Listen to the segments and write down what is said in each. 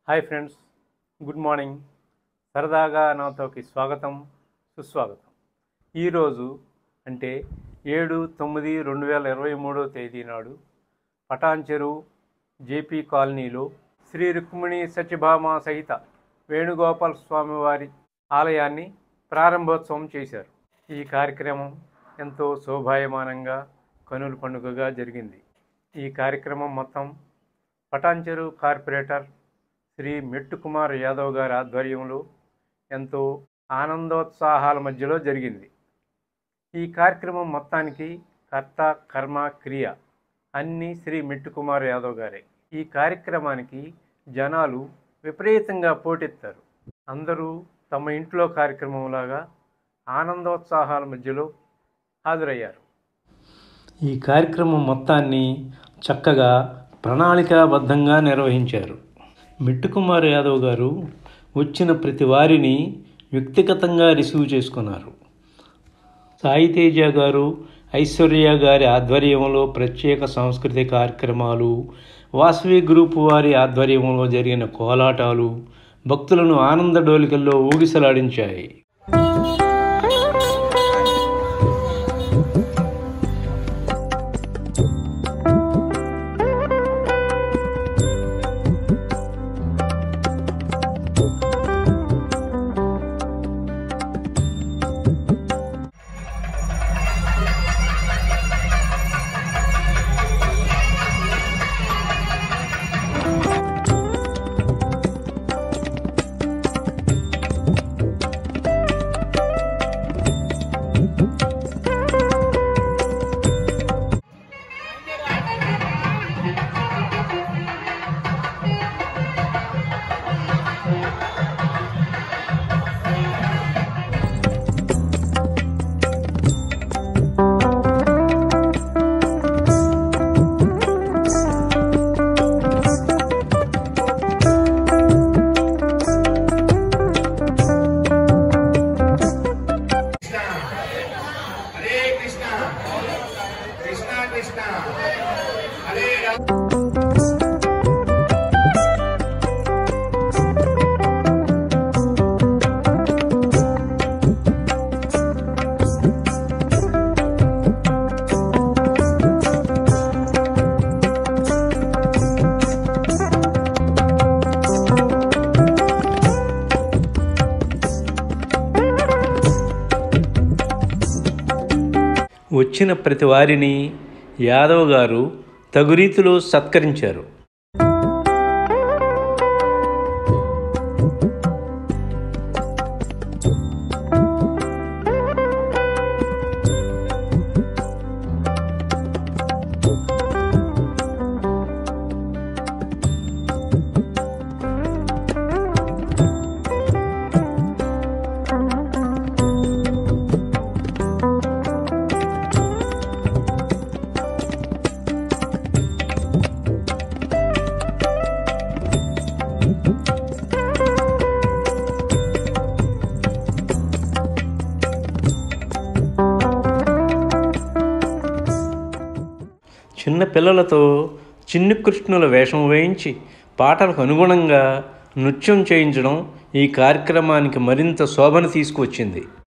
hi friends good morning సరదాగా నాతోకి స్వాగతం సుస్వాగతం ఈరోజు అంటే ఏడు తొమ్మిది రెండు వేల ఇరవై మూడో తేదీ నాడు పటాన్చెరు జేపీ కాలనీలో శ్రీ రుక్మిణి సత్యభామ సహిత వేణుగోపాల స్వామి వారి ఆలయాన్ని ప్రారంభోత్సవం చేశారు ఈ కార్యక్రమం ఎంతో శోభాయమానంగా కనుల పండుగగా జరిగింది ఈ కార్యక్రమం మొత్తం పటాన్చెరు కార్పొరేటర్ శ్రీ మెట్టు కుమార్ యాదవ్ గారి ఆధ్వర్యంలో ఎంతో ఆనందోత్సాహాల మధ్యలో జరిగింది ఈ కార్యక్రమం మొత్తానికి కర్త కర్మ క్రియ అన్నీ శ్రీ మెట్టు కుమార్ యాదవ్ గారే ఈ కార్యక్రమానికి జనాలు విపరీతంగా పోటెత్తారు అందరూ తమ ఇంట్లో కార్యక్రమంలాగా ఆనందోత్సాహాల మధ్యలో హాజరయ్యారు ఈ కార్యక్రమం మొత్తాన్ని చక్కగా ప్రణాళికాబద్ధంగా నిర్వహించారు మిట్టుకుమార్ యాదవ్ గారు వచ్చిన ప్రతి వారిని వ్యక్తిగతంగా రిసీవ్ చేసుకున్నారు సాయి తేజ గారు ఐశ్వర్య గారి ఆధ్వర్యంలో ప్రత్యేక సాంస్కృతిక కార్యక్రమాలు వాసవి గ్రూప్ వారి ఆధ్వర్యంలో జరిగిన కోలాటాలు భక్తులను ఆనంద డోలికల్లో ఊగిసలాడించాయి హరే కృష్ణ కృష్ణ కృష్ణ హరే రామ వచ్చిన ప్రతి వారిని యాదవ్ గారు తగు రీతిలో సత్కరించారు చిన్న పిల్లలతో చిన్ని కృష్ణుల వేషం వేయించి పాటలకు అనుగుణంగా నృత్యం చేయించడం ఈ కార్యక్రమానికి మరింత శోభను తీసుకువచ్చింది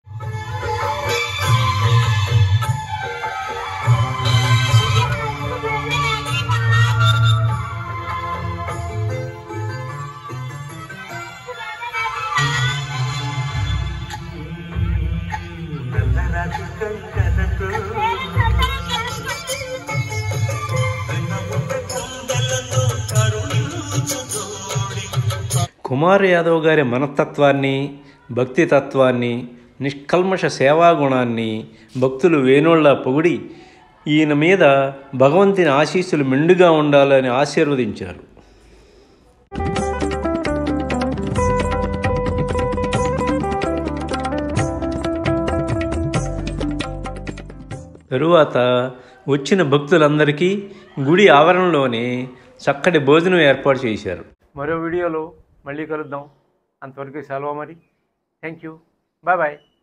కుమార్ యాదవ్ గారి మనస్తత్వాన్ని భక్తి తత్వాన్ని నిష్కల్మష సేవాగుణాన్ని భక్తులు వేణోళ్ళ పొగిడి ఈయన మీద భగవంతుని ఆశీస్సులు మెండుగా ఉండాలని ఆశీర్వదించారు తరువాత వచ్చిన భక్తులందరికీ గుడి ఆవరణలోనే చక్కటి భోజనం ఏర్పాటు చేశారు మరో వీడియోలో మళ్ళీ కలుద్దాం అంతవరకు సెలవు మరి థ్యాంక్ యూ బాయ్ బాయ్